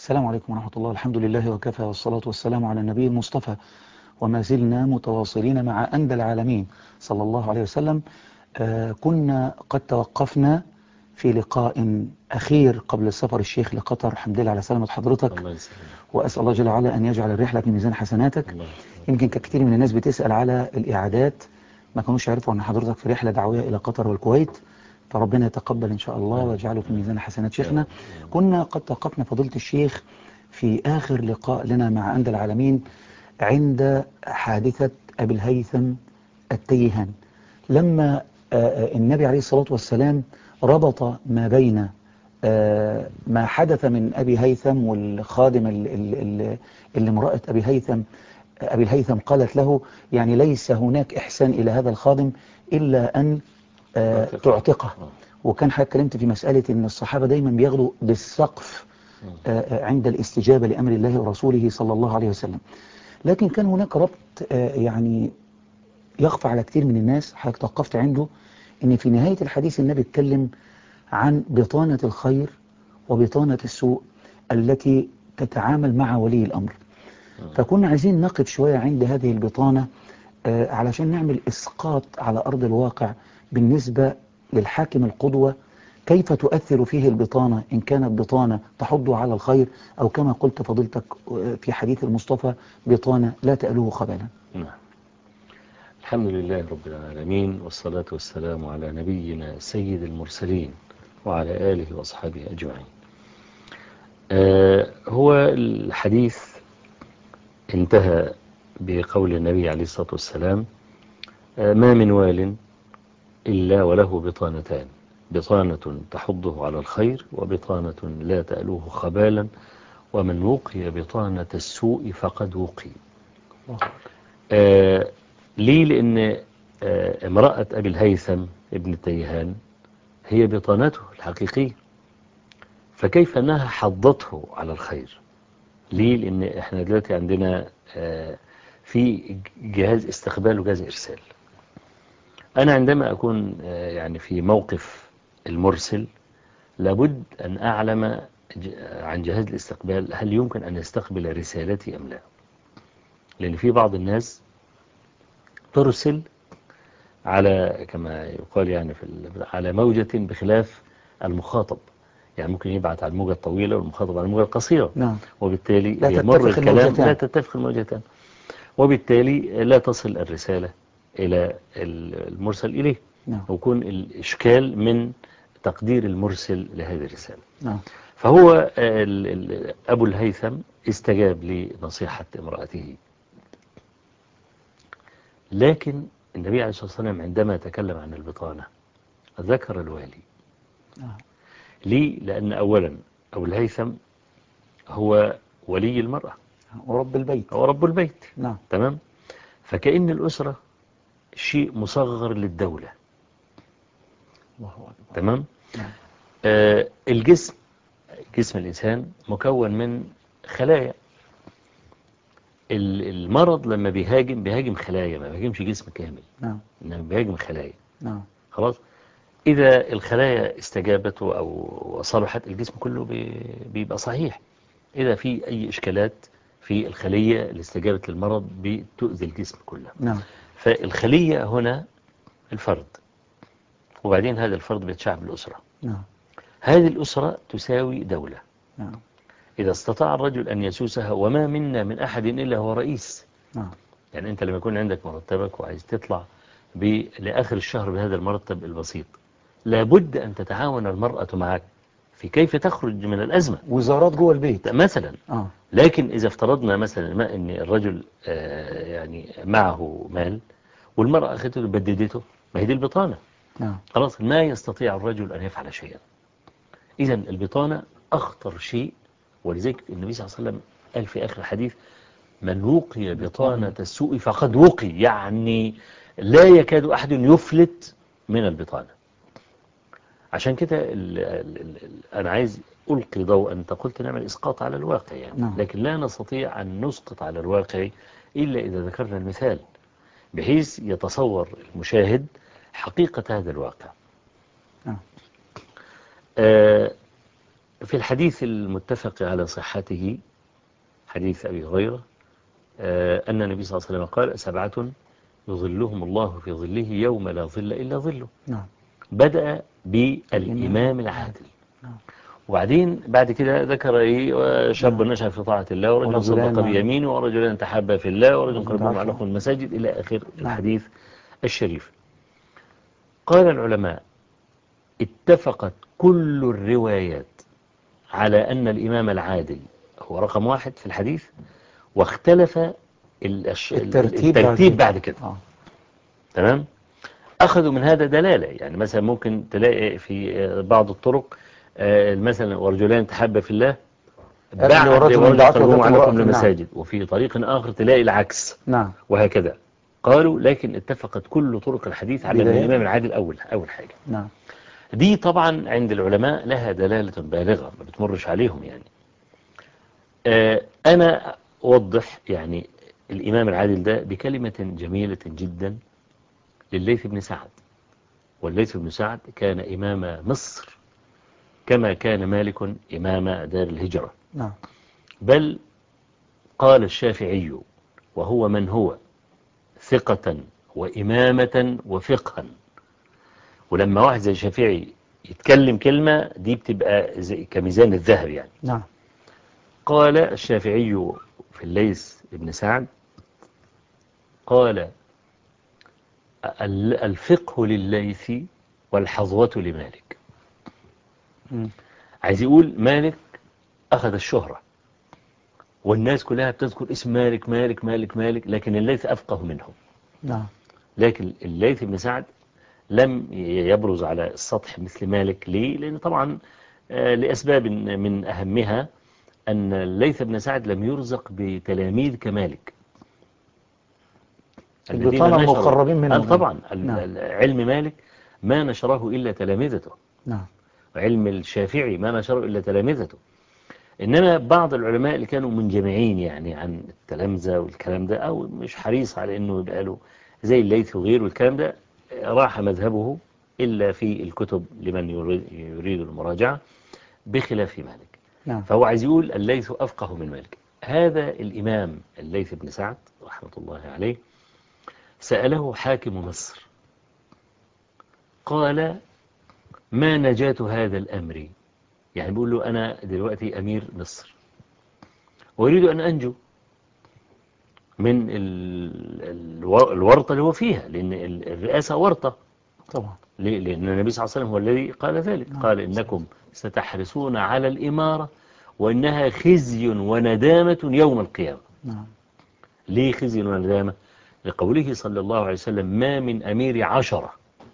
السلام عليكم ورحمة الله الحمد لله وكفى والصلاة والسلام على النبي المصطفى وما زلنا متواصلين مع أندى العالمين صلى الله عليه وسلم آه كنا قد توقفنا في لقاء أخير قبل السفر الشيخ لقطر الحمد لله على سلامة حضرتك الله يسلمك وأسأل الله جل وعلا أن يجعل الرحلة في ميزان حسناتك الله يمكن كثير من الناس بتسأل على الإعادات ما كانوش يعرفوا أن حضرتك في رحلة دعوية إلى قطر والكويت فربنا يتقبل إن شاء الله ويجعله في ميزان حسنات شيخنا كنا قد توقفنا فضيلة الشيخ في آخر لقاء لنا مع أندى العالمين عند حادثة أبي الهيثم التيهان لما آه، آه، النبي عليه الصلاة والسلام ربط ما بين آه، ما حدث من أبي هيثم والخادم ال- ال- ال- اللي امرأة أبي هيثم أبي الهيثم قالت له يعني ليس هناك إحسان إلى هذا الخادم إلا أن آه، تعتقه. تعتقه آه. وكان حضرتك اتكلمت في مسألة أن الصحابة دايما بياخدوا بالسقف آه، آه، عند الاستجابة لأمر الله ورسوله صلى الله عليه وسلم لكن كان هناك ربط آه، يعني يخفى على كتير من الناس حضرتك توقفت عنده ان في نهاية الحديث النبي اتكلم عن بطانة الخير وبطانة السوء التي تتعامل مع ولي الأمر فكنا عايزين نقف شوية عند هذه البطانة آه، علشان نعمل إسقاط على أرض الواقع بالنسبة للحاكم القدوة كيف تؤثر فيه البطانة إن كانت بطانة تحض على الخير أو كما قلت فضيلتك آه، في حديث المصطفى بطانة لا تألوه خبلا نعم الحمد لله رب العالمين والصلاة والسلام على نبينا سيد المرسلين وعلى آله وأصحابه أجمعين آه هو الحديث انتهى بقول النبي عليه الصلاة والسلام آه ما من وال إلا وله بطانتان بطانة تحضه على الخير وبطانة لا تألوه خبالا ومن وقي بطانة السوء فقد وقي آه ليه لأن آه امرأة أبي الهيثم ابن التيهان هي بطانته الحقيقية فكيف أنها حضته على الخير ليه لأن احنا دلوقتي عندنا آه في جهاز استقبال وجهاز إرسال أنا عندما أكون آه يعني في موقف المرسل لابد أن أعلم ج- عن جهاز الاستقبال هل يمكن أن يستقبل رسالتي أم لا لأن في بعض الناس ترسل على كما يقال يعني في ال- على موجة بخلاف المخاطب يعني ممكن يبعت على الموجة الطويلة والمخاطب على الموجة القصيرة نعم وبالتالي لا يمر تتفق الكلام الموجتان. لا تتفق الموجتان وبالتالي لا تصل الرسالة إلى ال- المرسل إليه نعم ويكون الإشكال من تقدير المرسل لهذه الرسالة نعم فهو آه، ال- ال- أبو الهيثم استجاب لنصيحة امرأته لكن النبي عليه الصلاة والسلام عندما تكلم عن البطانة ذكر الوالي نعم ليه؟ لأن أولا أبو الهيثم هو ولي المرأة ورب البيت هو رب البيت نعم تمام فكأن الأسرة شيء مصغر للدولة الله أكبر تمام نعم. آه الجسم جسم الإنسان مكون من خلايا ال- المرض لما بيهاجم بيهاجم خلايا ما بيهاجمش جسم كامل نعم إنما بيهاجم خلايا نعم خلاص إذا الخلايا استجابت أو صلحت الجسم كله بي- بيبقى صحيح إذا في أي إشكالات في الخلية اللي استجابت للمرض بتؤذي الجسم كله نعم فالخلية هنا الفرد وبعدين هذا الفرد بيتشعب الأسرة نعم هذه الأسرة تساوي دولة نعم إذا استطاع الرجل أن يسوسها وما منا من أحد إلا هو رئيس نعم يعني أنت لما يكون عندك مرتبك وعايز تطلع ب- لآخر الشهر بهذا المرتب البسيط لابد أن تتعاون المرأة معك في كيف تخرج من الأزمة وزارات جوه البيت مثلا اه لكن إذا افترضنا مثلا ما أن الرجل آه، يعني معه مال والمرأة أخذته بددته ما هي دي البطانة نعم خلاص ما يستطيع الرجل أن يفعل شيئا إذا البطانة أخطر شيء ولذلك النبي صلى الله عليه وسلم قال في آخر الحديث من وقي بطانة السوء فقد وقي يعني لا يكاد أحد يفلت من البطانة عشان كده ال- ال- ال- أنا عايز ألقي ضوء أنت قلت نعمل إسقاط على الواقع يعني نعم. لكن لا نستطيع أن نسقط على الواقع إلا إذا ذكرنا المثال بحيث يتصور المشاهد حقيقة هذا الواقع نعم آه، في الحديث المتفق على صحته حديث أبي هريرة آه، أن النبي صلى الله عليه وسلم قال سبعة يظلهم الله في ظله يوم لا ظل إلا ظله نعم بدأ بالإمام العادل نعم. وبعدين بعد كده ذكر ايه شاب نشأ في طاعة الله ورجل ورجلان صدق مع- بيمينه ورجلان تحابا في الله ورجل ورجل قربهم تعافى. على المساجد إلى آخر نعم. الحديث الشريف قال العلماء اتفقت كل الروايات على أن الإمام العادل هو رقم واحد في الحديث واختلف ال- الش- الترتيب الترتيب بعد بعد كده آه. تمام أخذوا من هذا دلالة يعني مثلا ممكن تلاقي في بعض الطرق آه، مثلا ورجلان تحب في الله أرجل بعد ورجل ورجل دعته قربهم وترك عليكم امرأة، نعم. للمساجد وفي طريق آخر تلاقي العكس نعم وهكذا قالوا لكن اتفقت كل طرق الحديث على أن بداية. الإمام العادل أول أول حاجة نعم دي طبعا عند العلماء لها دلالة بالغة ما بتمرش عليهم يعني آه، أنا أوضح يعني الإمام العادل ده بكلمة جميلة جدا لليث بن سعد والليث بن سعد كان إمام مصر كما كان مالك إمام دار الهجرة نعم بل قال الشافعي وهو من هو ثقة وإمامة وفقها ولما واحد زي الشافعي يتكلم كلمة دي بتبقى زي كميزان الذهب يعني نعم قال الشافعي في الليث بن سعد قال ال- الفقه لليث والحظوة لمالك مم. عايز يقول مالك أخذ الشهرة والناس كلها بتذكر اسم مالك مالك مالك مالك لكن الليث أفقه منه نعم لكن الليث بن سعد لم يبرز على السطح مثل مالك ليه؟ لأن طبعا آه، لأسباب من أهمها أن الليث بن سعد لم يرزق بتلاميذ كمالك الذين البطانة نشروا- المقربين منه. آه، طبعا ال- نعم. ال- علم مالك ما نشره إلا تلامذته نعم وعلم الشافعي ما نشره إلا تلامذته إنما بعض العلماء اللي كانوا منجمعين يعني عن التلامذة والكلام ده أو مش حريص على إنه يبقى له زي الليث وغيره والكلام ده راح مذهبه إلا في الكتب لمن يريد, يريد المراجعة بخلاف مالك نعم فهو عايز يقول الليث أفقه من مالك هذا الإمام الليث بن سعد رحمة الله عليه سأله حاكم مصر قال ما نجاة هذا الأمر يعني بيقول له أنا دلوقتي أمير مصر وأريد أن أنجو من ال- الو- الورطة اللي هو فيها لأن ال- الرئاسة ورطة طبعا ليه؟ لأن النبي صلى الله عليه وسلم هو الذي قال ذلك نعم. قال إنكم ستحرصون على الإمارة وإنها خزي وندامة يوم القيامة نعم ليه خزي وندامة لقوله صلى الله عليه وسلم ما من أمير عشرة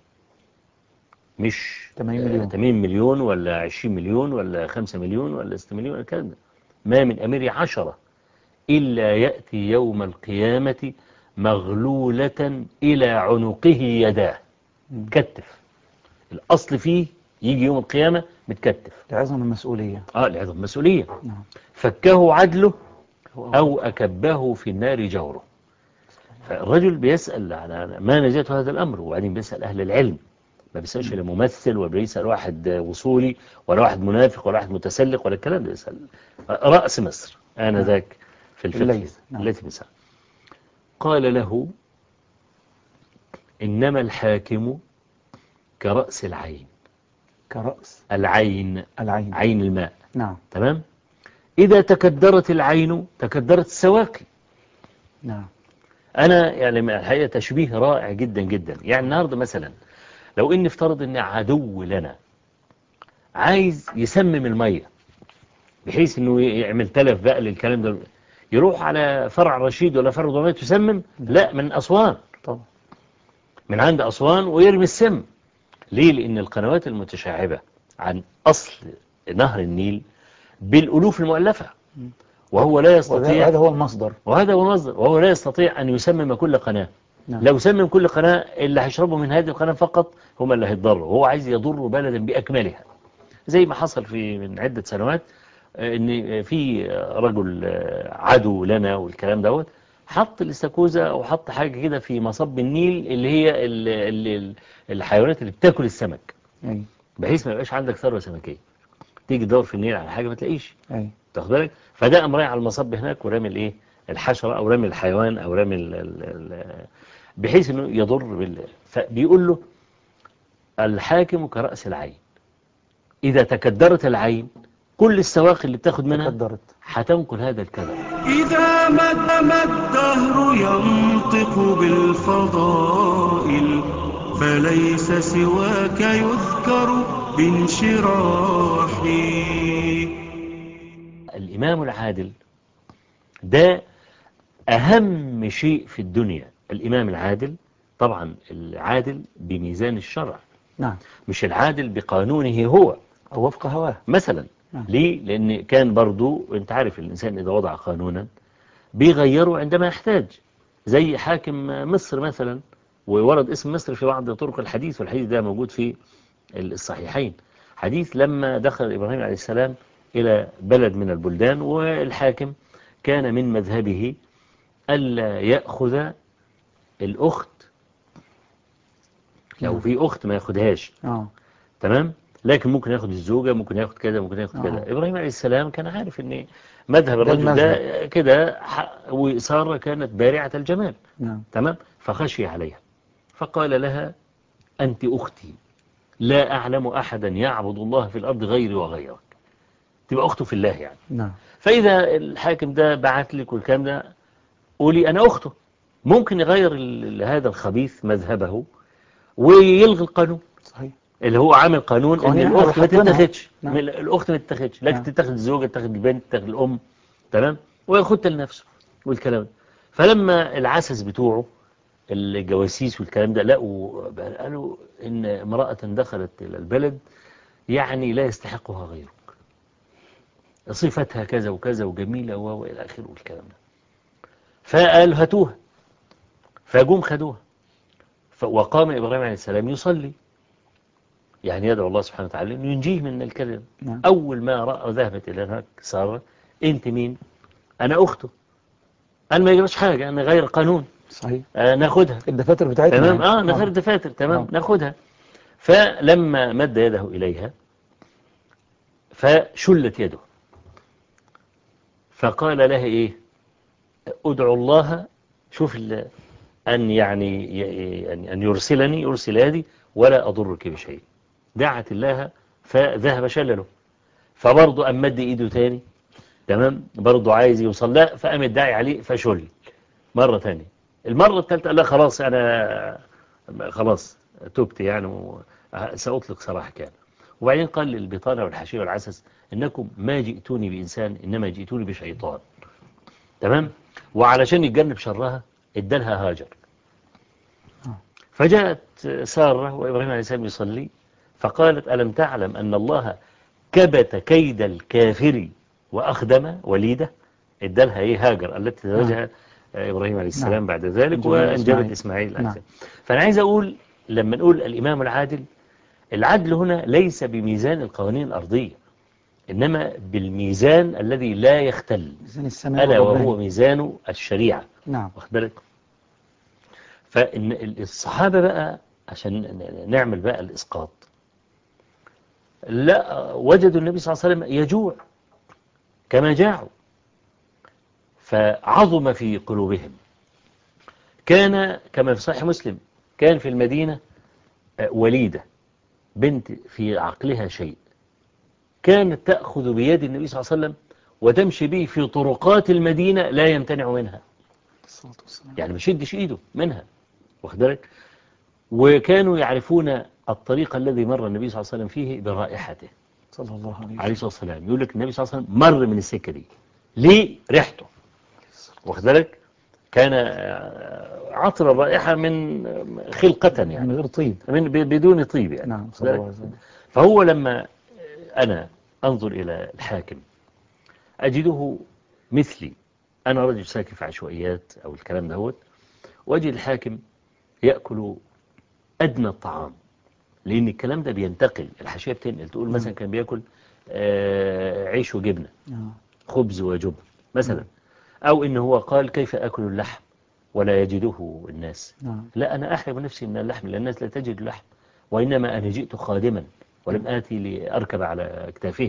مش 80 مليون. آه، 80 مليون ولا 20 مليون ولا 5 مليون ولا 6 مليون ولا الكلام ده ما من أمير عشرة إلا يأتي يوم القيامة مغلولة إلى عنقه يداه مم. متكتف الأصل فيه يجي يوم القيامة متكتف لعظم المسؤولية آه لعظم مسؤولية نعم فكه عدله هو أو أكبه في النار جوره فالرجل بيسأل على ما نجاة هذا الأمر وبعدين بيسأل أهل العلم ما بيسألش لا ممثل ولا بيسأل واحد وصولي ولا واحد منافق ولا واحد متسلق ولا الكلام ده يسأل رأس مصر آنذاك في الفقه الليث، نعم. الليث بن سعد قال له إنما الحاكم كرأس العين كرأس العين العين عين الماء نعم تمام إذا تكدرت العين تكدرت السواقي نعم أنا يعني الحقيقة تشبيه رائع جدا جدا يعني النهاردة مثلا لو إن افترض إن عدو لنا عايز يسمم المية بحيث إنه يعمل تلف بقى للكلام ده يروح على فرع رشيد ولا فرع ضمية تسمم لا من أسوان طبعا من عند أسوان ويرمي السم ليه لأن القنوات المتشعبة عن أصل نهر النيل بالألوف المؤلفة وهو لا وهذا يستطيع هذا هو المصدر وهذا هو المصدر وهو لا يستطيع أن يسمم كل قناة نعم. لو سمم كل قناة اللي هيشربوا من هذه القناة فقط هم اللي هيتضروا وهو عايز يضر بلدا بأكملها زي ما حصل في من عدة سنوات آه، ان في رجل آه، عدو لنا والكلام دوت حط الاستاكوزا او حط حاجة كده في مصب النيل اللي هي ال- ال- ال- الحيوانات اللي بتاكل السمك أي. بحيث ما يبقاش عندك ثروة سمكية تيجي تدور في النيل على حاجة ما تلاقيش أي تاخد بالك فده قام رايح على المصب هناك ورامي الايه الحشرة او رامي الحيوان او رامي ال ال ال بحيث انه يضر بال فبيقول له الحاكم كرأس العين اذا تكدرت العين كل السواقي اللي بتاخد منها تقدرت هتنقل هذا الكلام إذا مد ما الدهر ينطق بالفضائل فليس سواك يذكر بانشراحي الإمام العادل ده أهم شيء في الدنيا الإمام العادل طبعا العادل بميزان الشرع نعم مش العادل بقانونه هو أو وفق هواه مثلا نعم. ليه لأن كان برضو انت عارف الإنسان إذا وضع قانونا بيغيره عندما يحتاج زي حاكم مصر مثلا وورد اسم مصر في بعض طرق الحديث والحديث ده موجود في الصحيحين حديث لما دخل إبراهيم عليه السلام إلى بلد من البلدان والحاكم كان من مذهبه ألا يأخذ الأخت لو في أخت ما ياخدهاش آه تمام لكن ممكن ياخد الزوجة ممكن ياخد كذا ممكن ياخد كذا آه. إبراهيم عليه السلام كان عارف ان مذهب ده الرجل ده كده ح- وسارة كانت بارعة الجمال نعم تمام فخشي عليها فقال لها أنت أختي لا أعلم أحدا يعبد الله في الأرض غيري وغيرك تبقى أخته في الله يعني نعم فإذا الحاكم ده بعت لك والكلام ده قولي أنا أخته ممكن يغير ال- هذا الخبيث مذهبه ويلغي القانون صحيح اللي هو عامل قانون ان قوانين الاخت ما حاطينها. تتاخدش نعم. من الاخت ما تتاخدش لكن نعم. تتاخد الزوجه تتاخد البنت تتاخد الام تمام وياخدها لنفسه والكلام ده فلما العسس بتوعه الجواسيس والكلام ده لقوا قالوا ان امراه دخلت الى البلد يعني لا يستحقها غيرك صفتها كذا وكذا وجميله و- والى اخره والكلام ده فقال هاتوها فجم خدوها ف- وقام ابراهيم عليه السلام يصلي يعني يدعو الله سبحانه وتعالى انه ينجيه من الكلام نعم اول ما راى ذهبت الى هناك ساره انت مين انا اخته انا ما يجراش حاجه انا غير قانون صحيح آه ناخدها الدفاتر بتاعتنا تمام يعني. اه نغير الدفاتر تمام آه. ناخدها فلما مد يده اليها فشلت يده فقال لها ايه ادعو الله شوف ال- ان يعني ي- ان أن يرسلني يرسل يدي ولا اضرك بشيء دعت الله فذهب شلله فبرضه أم مد ايده تاني تمام برضه عايز يوصل لا فقام الداعي عليه فشل مرة تانية المرة الثالثة قال لا خلاص أنا خلاص تبت يعني و- سأطلق سراح كان وبعدين قال للبطانة والحشية والعسس إنكم ما جئتوني بإنسان إنما جئتوني بشيطان تمام وعلشان يتجنب شرها ادالها هاجر فجاءت سارة وإبراهيم عليه السلام يصلي فقالت ألم تعلم أن الله كبت كيد الكافر وأخدم وليده ادالها إيه هاجر التي تزوجها إبراهيم عليه السلام نعم. بعد ذلك أنجبت وأنجبت إسماعيل. إسماعيل عليه نعم. السلام فأنا عايز أقول لما نقول الإمام العادل العدل هنا ليس بميزان القوانين الأرضية إنما بالميزان الذي لا يختل ميزان السماء ألا والرباني. وهو ميزان الشريعة نعم واخد بالك فإن الصحابة بقى عشان نعمل بقى الإسقاط لا وجدوا النبي صلى الله عليه وسلم يجوع كما جاعوا فعظم في قلوبهم كان كما في صحيح مسلم كان في المدينة آه، وليدة بنت في عقلها شيء كانت تأخذ بيد النبي صلى الله عليه وسلم وتمشي به في طرقات المدينة لا يمتنع منها الصلاة والسلام يعني ما يشدش ايده منها واخد بالك وكانوا يعرفون الطريق الذي مر النبي صلى الله عليه وسلم فيه برائحته صلى الله عليه وسلم عليه الصلاة والسلام يقول لك النبي صلى الله عليه وسلم مر من السكة دي ليه ريحته واخد بالك كان آه، عطر الرائحة من خلقة من يعني غير طيب من ب- بدون طيب يعني نعم واخد صلى الله بالك؟ عليه وسلم فهو لما أنا أنظر إلى الحاكم أجده مثلي أنا رجل ساكن في عشوائيات أو الكلام دهوت وأجد الحاكم يأكل أدنى الطعام لأن الكلام ده بينتقل الحاشية بتنقل تقول مثلا كان بيأكل آه، عيش وجبنة آه. خبز وجبن مثلا أو إن هو قال كيف أكل اللحم ولا يجده الناس نعم لا أنا أحرم نفسي من اللحم لأن الناس لا تجد اللحم وإنما أنا جئت خادما ولم آتي لأركب على أكتافهم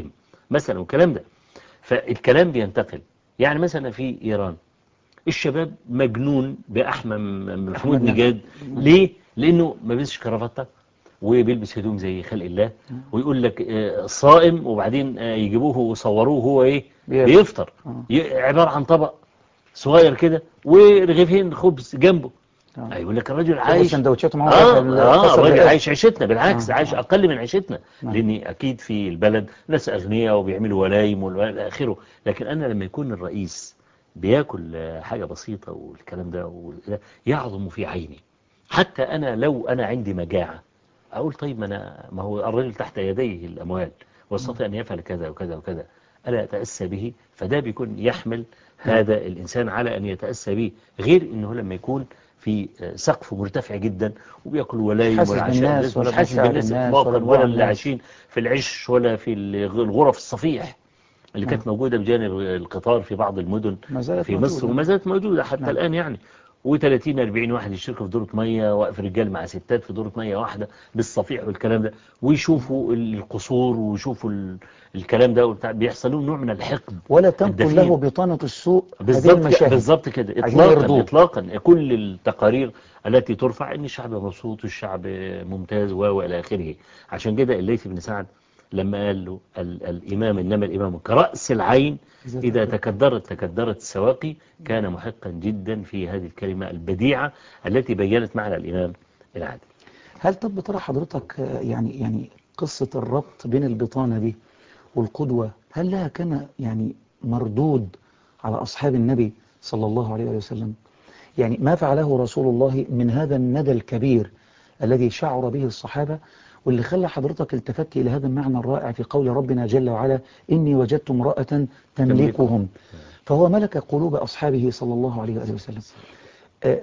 مثلا والكلام ده فالكلام بينتقل يعني مثلا في إيران الشباب مجنون بأحمد محمود أحمد نجاد ليه؟ لأنه ما بيلبسش كرافتة وبيلبس هدوم زي خلق الله ويقول لك آه، صائم وبعدين آه، يجيبوه ويصوروه هو ايه بيفطر. بيفطر آه. ي- عبارة عن طبق صغير كده ورغيفين خبز جنبه آه. يقول لك الراجل ياخد عايش سندوتشات ومعاه اه, واحد آه كسر الراجل رئاسه. عايش عيشتنا بالعكس آه، عايش آه. اقل من عيشتنا نعم. لان اكيد في البلد ناس اغنياء وبيعملوا ولايم والى اخره لكن انا لما يكون الرئيس بياكل آه، حاجة بسيطة والكلام ده وده يعظم في عيني حتى انا لو انا عندي مجاعة اقول طيب ما انا ما هو الرجل تحت يديه الاموال واستطيع ان يفعل كذا وكذا وكذا الا اتاسى به فده بيكون يحمل هذا الانسان على ان يتاسى به غير انه لما يكون في آه، سقف مرتفع جدا وبياكل ولايم حاسس ولا عشاء بالناس الناس ولا مش حاسس بمشاعر بالناس الناس اطلاقا ولا ولا بجوع اللي الناس. عايشين في العش ولا في الغ- الغرف الصفيح اللي كانت موجودة بجانب القطار في بعض المدن ما زالت في مصر موجودة. وما زالت موجودة حتى نعم. الآن يعني و30 40 واحد يشتركوا في دورة مية واقف رجال مع ستات في دورة مية واحدة بالصفيح والكلام ده ويشوفوا القصور ويشوفوا ال- الكلام ده وبتاع بيحصل لهم نوع من الحقد ولا تنقل الدفين. له بطانة السوء هذه بالظبط كده المشاهد بالظبط كده عايزين اطلاقا يرضوه. اطلاقا كل التقارير التي ترفع ان الشعب مبسوط والشعب ممتاز و والى اخره عشان كده الليث بن سعد لما قال له ال الامام انما الامام كراس العين إذا اذا تكدرت تكدرت السواقي كان محقا جدا في هذه الكلمه البديعه التي بينت معنى الامام العادل هل طب بترى حضرتك آه، يعني يعني قصة الربط بين البطانة دي والقدوة هل لها كان يعني مردود على أصحاب النبي صلى الله عليه وسلم يعني ما فعله رسول الله من هذا الندى الكبير الذي شعر به الصحابة واللي خلى حضرتك التفت إلى هذا المعنى الرائع في قول ربنا جل وعلا إني وجدت امرأة تملكهم فهو ملك قلوب أصحابه صلى الله عليه وآله وسلم آه،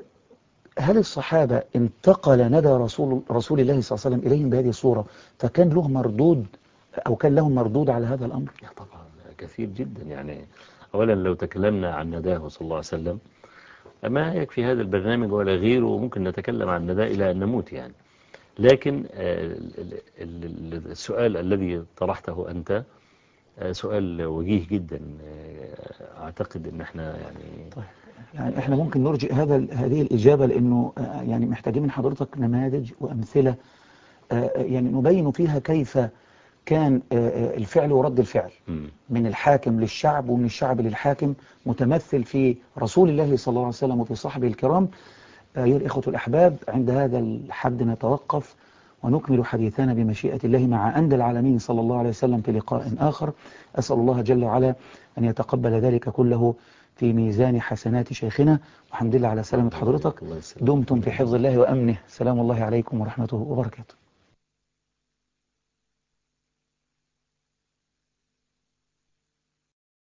هل الصحابة انتقل ندى رسول رسول الله صلى الله عليه وسلم إليهم بهذه الصورة فكان له مردود أو كان لهم مردود على هذا الأمر طبعا كثير جدا يعني اولا لو تكلمنا عن نداه صلى الله عليه وسلم ما يكفي هذا البرنامج ولا غيره وممكن نتكلم عن نداه الى ان نموت يعني لكن آه، ال- ال- ال- السؤال الذي طرحته أنت آه، سؤال وجيه جدا آه، أعتقد أن احنا يعني يعني احنا ممكن نرجئ هذا ال- هذه الإجابة لأنه آه، يعني محتاجين من حضرتك نماذج وأمثلة آه، يعني نبين فيها كيف كان آه، آه، الفعل ورد الفعل مم. من الحاكم للشعب ومن الشعب للحاكم متمثل في رسول الله صلى الله عليه وسلم وفي صحبه الكرام آه، أيها الإخوة الأحباب عند هذا الحد نتوقف ونكمل حديثنا بمشيئة الله مع أندى العالمين صلى الله عليه وسلم في لقاء آخر أسأل الله جل وعلا أن يتقبل ذلك كله في ميزان حسنات شيخنا والحمد لله على سلامة حضرتك الله يسلمك. دمتم في حفظ الله وأمنه سلام الله عليكم ورحمته وبركاته